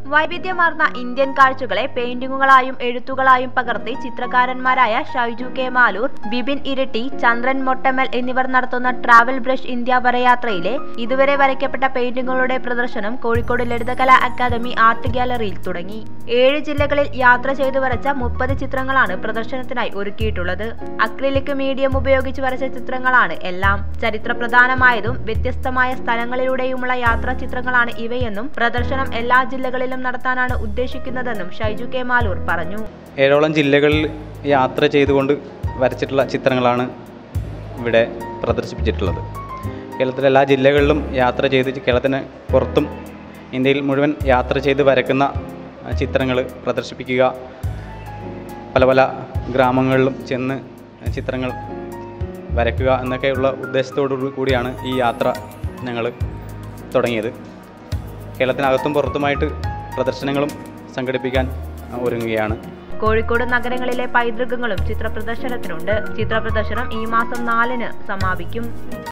വൈവിധ്യമാർന്ന ഇന്ത്യൻ കാഴ്ചകളെ പെയിന്റിങ്ങുകളായും എഴുത്തുകളായും പകർത്തി ചിത്രകാരന്മാരായ ഷൈജു കെ മാലൂർ ബിബിൻ ഇരട്ടി ചന്ദ്രൻ മൊട്ടമ്മൽ എന്നിവർ നടത്തുന്ന ട്രാവൽ ബ്രഷ് ഇന്ത്യ വരയാത്രയിലെ ഇതുവരെ വരയ്ക്കപ്പെട്ട പെയിന്റിങ്ങുകളുടെ പ്രദർശനം കോഴിക്കോട് ലളിതകലാ അക്കാദമി ആർട്ട് ഗ്യാലറിയിൽ തുടങ്ങി ഏഴ് ജില്ലകളിൽ യാത്ര ചെയ്തു വരച്ച മുപ്പത് ചിത്രങ്ങളാണ് പ്രദർശനത്തിനായി ഒരുക്കിയിട്ടുള്ളത് അക്രിലിക് മീഡിയം ഉപയോഗിച്ച് വരച്ച ചിത്രങ്ങളാണ് എല്ലാം ചരിത്ര പ്രധാനമായതും വ്യത്യസ്തമായ സ്ഥലങ്ങളിലൂടെയുമുള്ള യാത്രാ ചിത്രങ്ങളാണ് ഇവയെന്നും പ്രദർശനം എല്ലാ ജില്ലകളിലും നടത്താനാണ് ഉദ്ദേശിക്കുന്നതെന്നും ഷൈജു കെ മാലൂർ പറഞ്ഞു ഏഴോളം ജില്ലകളിൽ യാത്ര ചെയ്തുകൊണ്ട് വരച്ചിട്ടുള്ള ചിത്രങ്ങളാണ് ഇവിടെ പ്രദർശിപ്പിച്ചിട്ടുള്ളത് കേരളത്തിലെ എല്ലാ ജില്ലകളിലും യാത്ര ചെയ്ത് കേരളത്തിന് പുറത്തും ഇന്ത്യയിൽ മുഴുവൻ യാത്ര ചെയ്ത് വരക്കുന്ന ചിത്രങ്ങൾ പ്രദർശിപ്പിക്കുക പല പല ഗ്രാമങ്ങളിലും ചെന്ന് ചിത്രങ്ങൾ വരയ്ക്കുക എന്നൊക്കെയുള്ള ഉദ്ദേശത്തോടു കൂടിയാണ് ഈ യാത്ര ഞങ്ങൾ തുടങ്ങിയത് കേരളത്തിനകത്തും പുറത്തുമായിട്ട് പ്രദർശനങ്ങളും സംഘടിപ്പിക്കാൻ ഒരുങ്ങുകയാണ് കോഴിക്കോട് നഗരങ്ങളിലെ പൈതൃകങ്ങളും ചിത്രപ്രദർശനത്തിനുണ്ട് ചിത്രപ്രദർശനം ഈ മാസം നാലിന് സമാപിക്കും